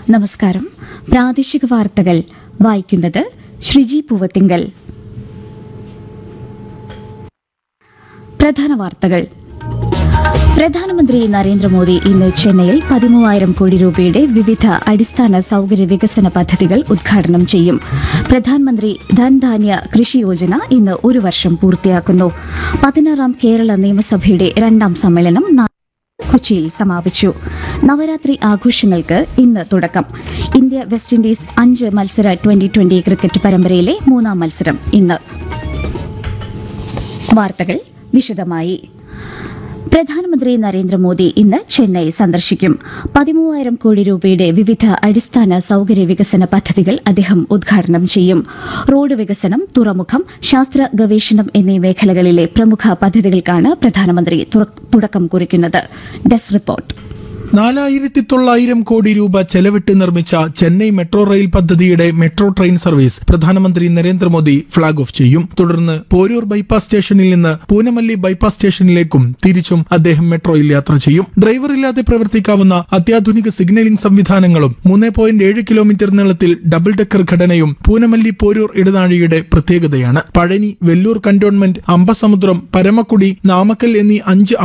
നമസ്കാരം പ്രാദേശിക വാർത്തകൾ വായിക്കുന്നത് ശ്രീജി പൂവത്തിങ്കൽ പ്രധാന വാർത്തകൾ പ്രധാനമന്ത്രി നരേന്ദ്രമോദി ഇന്ന് ചെന്നൈയിൽ പതിമൂവായിരം കോടി രൂപയുടെ വിവിധ അടിസ്ഥാന സൌകര്യ വികസന പദ്ധതികൾ ഉദ്ഘാടനം ചെയ്യും പ്രധാനമന്ത്രി ധൻധാന്യ കൃഷി യോജന ഇന്ന് ഒരു വർഷം പൂർത്തിയാക്കുന്നു പതിനാറാം കേരള നിയമസഭയുടെ രണ്ടാം സമ്മേളനം നാളെ കൊച്ചിയിൽ സമാപിച്ചു നവരാത്രി ആഘോഷങ്ങൾക്ക് ഇന്ന് തുടക്കം ഇന്ത്യ വെസ്റ്റ് ഇൻഡീസ് അഞ്ച് മത്സര ട്വന്റി ട്വന്റി ക്രിക്കറ്റ് പരമ്പരയിലെ മൂന്നാം മത്സരം ഇന്ന് വാർത്തകൾ വിശദമായി പ്രധാനമന്ത്രി നരേന്ദ്രമോദി ഇന്ന് ചെന്നൈ സന്ദർശിക്കും പതിമൂവായിരം കോടി രൂപയുടെ വിവിധ അടിസ്ഥാന സൌകര്യ വികസന പദ്ധതികൾ അദ്ദേഹം ഉദ്ഘാടനം ചെയ്യും റോഡ് വികസനം തുറമുഖം ശാസ്ത്ര ഗവേഷണം എന്നീ മേഖലകളിലെ പ്രമുഖ പദ്ധതികൾക്കാണ് പ്രധാനമന്ത്രി തുറ- തുടക്കം കുറിക്കുന്നത് ഡെസ്ക് റിപ്പോർട്ട് നാലായിരത്തി തൊള്ളായിരം കോടി രൂപ ചെലവിട്ട് നിർമ്മിച്ച ചെന്നൈ മെട്രോ റെയിൽ പദ്ധതിയുടെ മെട്രോ ട്രെയിൻ സർവീസ് പ്രധാനമന്ത്രി നരേന്ദ്രമോദി ഫ്ളാഗ് ഓഫ് ചെയ്യും തുടർന്ന് പോരൂർ ബൈപ്പാസ് സ്റ്റേഷനിൽ നിന്ന് പൂനമല്ലി ബൈപ്പാസ് സ്റ്റേഷനിലേക്കും തിരിച്ചും അദ്ദേഹം മെട്രോയിൽ യാത്ര ചെയ്യും ഡ്രൈവറില്ലാതെ പ്രവർത്തിക്കാവുന്ന അത്യാധുനിക സിഗ്നലിംഗ് സംവിധാനങ്ങളും മൂന്ന് പോയിന്റ് ഏഴ് കിലോമീറ്റർ നീളത്തിൽ ഡബിൾ ഡെക്കർ ഘടനയും പൂനമല്ലി പോരൂർ ഇടനാഴിയുടെ പ്രത്യേകതയാണ് പഴനി വെല്ലൂർ കന്റോൺമെന്റ് അമ്പസമുദ്രം പരമക്കുടി നാമക്കൽ എന്നീ അഞ്ച്